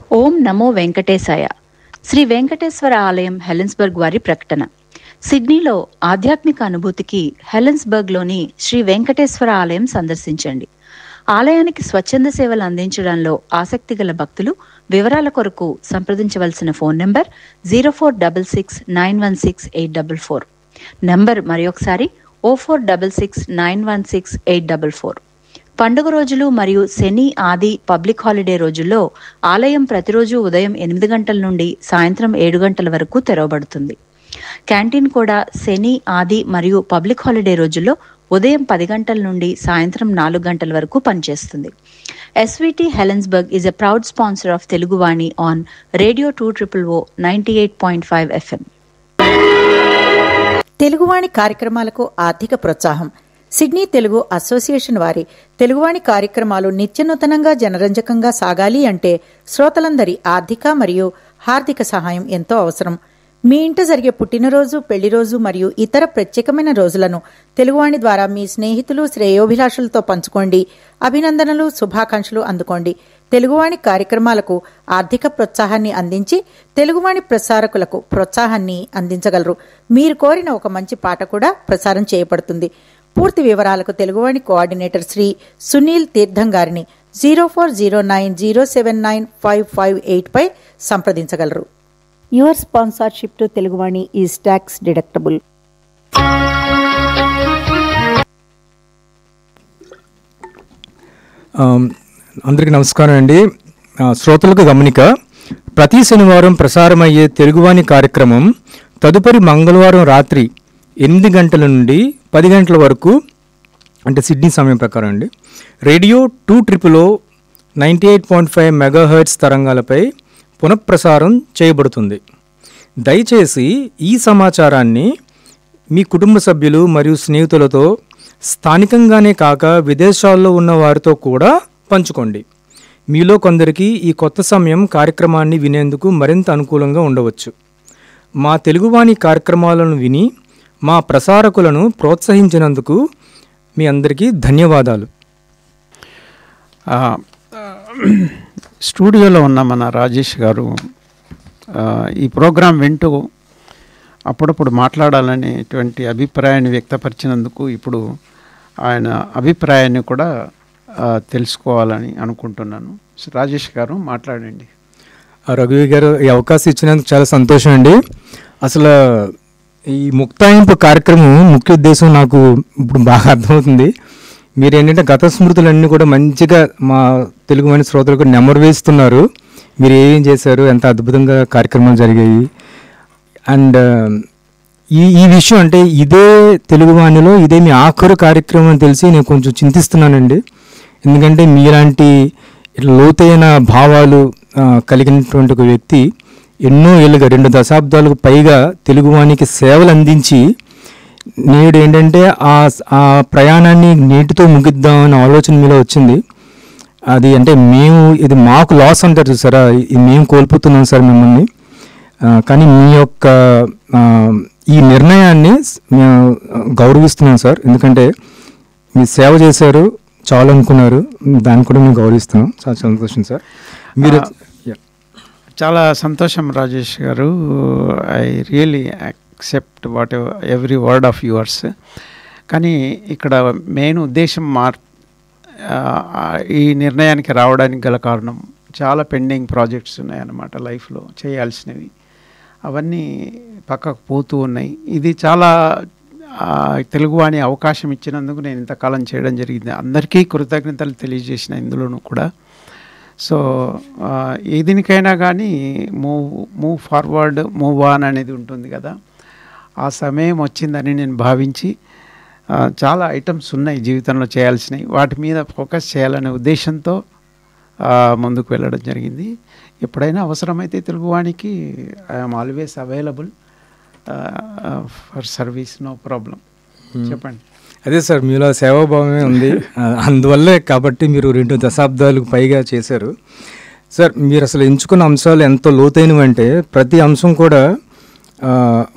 ఓం నమో వెంకటేశాయ శ్రీ వెంకటేశ్వర ఆలయం హెలెన్స్బర్గ్ వారి ప్రకటన సిడ్నీలో ఆధ్యాత్మిక అనుభూతికి హెలెన్స్బర్గ్లోని శ్రీ వెంకటేశ్వర ఆలయం సందర్శించండి ఆలయానికి స్వచ్ఛంద సేవలు అందించడంలో ఆసక్తి గల భక్తులు వివరాల కొరకు సంప్రదించవలసిన phone number zero four double six nine one six eight double four number మరొకసారి O four double six nine one six eight double four పండుగ రోజులు మరియు శని ఆది పబ్లిక్ హాలిడే రోజుల్లో ఆలయం ప్రతిరోజు ఉదయం ఎనిమిది గంటల నుండి సాయంత్రం ఏడు గంటల వరకు తెరవబడుతుంది క్యాంటీన్ కూడా శని ఆది మరియు పబ్లిక్ హాలిడే రోజుల్లో ఉదయం పది గంటల నుండి సాయంత్రం నాలుగు గంటల వరకు పనిచేస్తుంది SVT Helensburgh is a proud sponsor of Teluguvani on radio two triple O ninety eight point five FM Teluguvani కార్యక్రమాలకు ఆర్థిక ప్రోత్సాహం సిడ్నీ తెలుగు అసోసియేషన్ వారి తెలుగువాణి కార్యక్రమాలు నిత్యనూతనంగా జనరంజకంగా సాగాలి అంటే శ్రోతలందరి ఆర్థిక మరియు హార్దిక సహాయం ఎంతో అవసరం మీ ఇంట జరిగే పుట్టినరోజు పెళ్లిరోజు మరియు ఇతర ప్రత్యేకమైన రోజులను తెలుగువాణి ద్వారా మీ స్నేహితులు శ్రేయోభిలాషులతో పంచుకోండి అభినందనలు శుభాకాంక్షలు అందుకోండి తెలుగువాణి కార్యక్రమాలకు ఆర్థిక ప్రోత్సాహాన్ని అందించి తెలుగువాణి ప్రసారకులకు ప్రోత్సాహాన్ని అందించగలరు మీరు కోరిన ఒక మంచి పాట కూడా ప్రసారం చేయబడుతుంది పూర్తి వివరాలకు తెలుగువాణి కోఆర్డినేటర్ శ్రీ సునీల్ తీర్థం గారిని zero four zero nine zero seven nine five five eight పై సంప్రదించగలరు your sponsorship to Teluguvani is tax deductible um, అందరికీ నమస్కారం అండి ఆ, శ్రోతలకు గమనిక ప్రతి శనివారం ప్రసారమయ్యే తెలుగువాణి కార్యక్రమం తదుపరి మంగళవారం రాత్రి ఎనిమిది గంటల నుండి పది గంటల వరకు అంటే సిడ్నీ సమయం ప్రకారం అండి radio two triple ninety eight point five megahertz తరంగాలపై పునఃప్రసారం చేయబడుతుంది దయచేసి ఈ సమాచారాన్ని మీ కుటుంబ సభ్యులు మరియు స్నేహితులతో స్థానికంగానే కాక విదేశాల్లో ఉన్న వారితో కూడా పంచుకోండి మీలో కొందరికి ఈ కొత్త సమయం కార్యక్రమాన్ని వినేందుకు మరింత అనుకూలంగా ఉండవచ్చు మా తెలుగువాణి కార్యక్రమాలను విని మా ప్రసారకులను ప్రోత్సహించినందుకు మీ అందరికీ ధన్యవాదాలు ఆ, స్టూడియోలో ఉన్న మన రాజేష్ గారు ఆ, ఈ ప్రోగ్రాం వింటూ అప్పుడప్పుడు మాట్లాడాలనేటువంటి అభిప్రాయాన్ని వ్యక్తపరిచినందుకు ఇప్పుడు ఆయన అభిప్రాయాన్ని కూడా ఆ, తెలుసుకోవాలని అనుకుంటున్నాను సో రాజేష్ గారు మాట్లాడండి ఆ రఘువీ గారు ఈ అవకాశం ఇచ్చినందుకు చాలా సంతోషం అండి అసలు ఈ ముక్తాయింపు కార్యక్రమం ముఖ్య ఉద్దేశం నాకు ఇప్పుడు బాగా అర్థమవుతుంది మీరు ఏంటంటే గత స్మృతులన్నీ కూడా మంచిగా మా తెలుగు మని శ్రోతలకు నెమరు వేస్తున్నారు మీరు ఏం చేశారు ఎంత అద్భుతంగా కార్యక్రమాలు జరిగాయి అండ్ ఈ ఈ విషయం అంటే ఇదే తెలుగు వాణిలో ఇదే మీ ఆఖరు కార్యక్రమం అని తెలిసి నేను కొంచెం చింతిస్తున్నానండి ఎందుకంటే మీలాంటి ఇట్లా లోతైన భావాలు ఆ, కలిగినటువంటి ఒక వ్యక్తి ఎన్నో ఏళ్ళుగా రెండు దశాబ్దాలకు పైగా తెలుగువానికి సేవలు అందించి నేడు ఏంటంటే ఆ ఆ ప్రయాణాన్ని నీటితో ముగిద్దామనే ఆలోచన మీలో వచ్చింది అది అంటే మేము ఇది మాకు లాస్ అంటారు చూసారా ఇది మేము కోల్పోతున్నాం సార్ మిమ్మల్ని ఆ, కానీ మీ యొక్క ఆ, ఈ నిర్ణయాన్ని స్- మేము గౌరవిస్తున్నాం సార్ ఎందుకంటే మీరు సేవ చేశారు చాలు అనుకున్నారు దాన్ని కూడా మేము గౌరవిస్తున్నాం చాలా సంతోషం సార్ మీరు Yeah. చాలా సంతోషం Rajesh garu I really accept what every word of yours కానీ ఇక్కడ మెయిన్ ఉద్దేశం మార్ ఆ, ఈ నిర్ణయానికి రావడానికి గల కారణం చాలా పెండింగ్ ప్రాజెక్ట్స్ ఉన్నాయన్నమాట లైఫ్లో చేయాల్సినవి అవన్నీ పక్కకు పోతూ ఉన్నాయి ఇది చాలా ఆ, తెలుగువాణి అవకాశం ఇచ్చినందుకు నేను ఇంతకాలం చేయడం జరిగింది అందరికీ కృతజ్ఞతలు తెలియజేసిన ఇందులోనూ కూడా సో ఆ, ఏ దీనికైనా కానీ move move forward move on అనేది ఉంటుంది కదా ఆ సమయం వచ్చిందని నేను భావించి ఆ, చాలా ఐటమ్స్ ఉన్నాయి జీవితంలో చేయాల్సినవి వాటి మీద ఫోకస్ చేయాలనే ఉద్దేశంతో ఆ, ముందుకు వెళ్ళడం జరిగింది ఎప్పుడైనా అవసరమైతే తెలుగువానికి I'm always available for service no problem చెప్పండి అదే సార్ మీలో సేవాభావమే ఉంది ఆ, అందువల్లే కాబట్టి మీరు రెండు దశాబ్దాలకు పైగా చేశారు సార్ మీరు అసలు ఎంచుకున్న అంశాలు ఎంతో లోతైనవి అంటే ప్రతి అంశం కూడా ఆ,